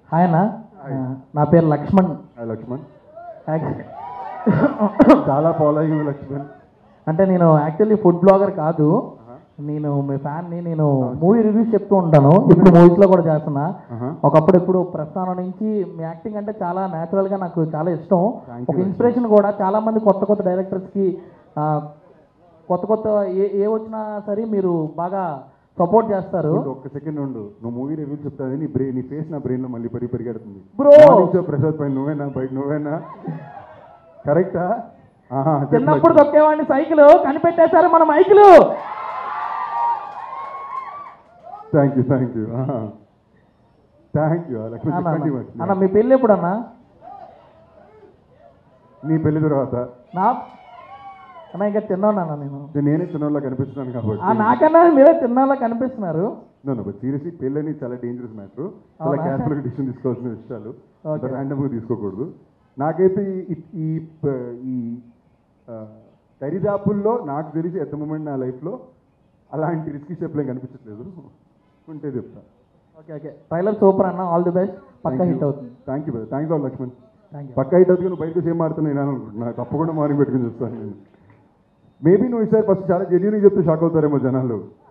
Hi అన్న ఆ, నా పేరు లక్ష్మణ్ హాయ్ లక్ష్మణ్ యాక్- చాలా ఫాలో అయ్యింది లక్ష్మణ్ అంటే నేను యాక్చువల్లీ ఫుడ్ బ్లాగర్ కాదు నేను మీ ఫ్యాన్ని నేను మూవీ రివ్యూస్ చెప్తూ ఉంటాను ఇప్పుడు మూవీస్లో కూడా చేస్తున్నా ఆహా. ఒకప్పుడు ఇప్పుడు ప్రస్థానం నుంచి మీ యాక్టింగ్ అంటే చాలా న్యాచురల్గా నాకు చాలా ఇష్టం Thank ఒక you, ఇన్స్పిరేషన్ కూడా చాలా మంది కొత్త కొత్త డైరెక్టర్స్కి కొత్త కొత్త ఏ ఏ వచ్చినా సరే మీరు బాగా సపోర్ట్ చేస్తారు ఉండు, ఒక్క సెకండ్ ఉండు నువ్వు మూవీ రివ్యూ చెప్తాది నీ బ్రెయిన్ నీ ఫేస్ నా బ్రెయిన్ లో మళ్ళీ పరి పరిగెడుతుంది Bro! Morning show ప్రసాద్ పై నువ్వేనా బయట నువ్వేనా కరెక్టా చిన్నప్పుడు తొక్కేవాడిని సైకిల్ కనిపెట్టేశారు మన మైకులు thank you thank you thank you Lakshman అన్న, చెప్పండి అన్న. మరి. అన్న మీ పెళ్ళి ఎప్పుడన్నా నీ పెళ్లి తర్వాత నా అన్న ఇంకా తిన్నాను నేను నేనే చిన్నోళ్ళ కనిపిస్తున్నాను ఆ, కాబట్టి నాకన్నా మీరే తిన్నాళ్ళ కనిపిస్తున్నారు సీరియస్లీ పెళ్ళని చాలా డేంజరస్ మ్యాటర్ చాలా అవునా? క్యాషువల్గా డిసిషన్ తీసుకోవాల్సిన విషయాలు Okay. ర్యాండమ్గా తీసుకోకూడదు నాకైతే ఈ- ఈ ప- ఈ ఆ, దరిదాపుల్లో నాకు తెలిసి ఎట్ ద మూమెంట్ నా లైఫ్లో అలాంటి రిస్కీ స్టెప్లు ఏం కనిపించట్లేదు ఉంటే చెప్తా ఓకే ఓకే ట్రైలర్ సూపర్ అన్న ఆల్ ది బెస్ట్ పక్కా హిట్ అవుతుంది thank you thank you Lakshman thank you పక్క హిట్ అవుతుంది నువ్వు బయటకు సేమ్ ఆడుతున్నా నేను అనుకుంటున్నా తప్పకుండా మార్నింగ్ పెట్టుకుని చూస్తాను నేను మేబీ నువ్వు ఈసారి ఫస్ట్ చాలా జెన్యున్గా చెప్తే షాక్ అవుతారేమో జనాలు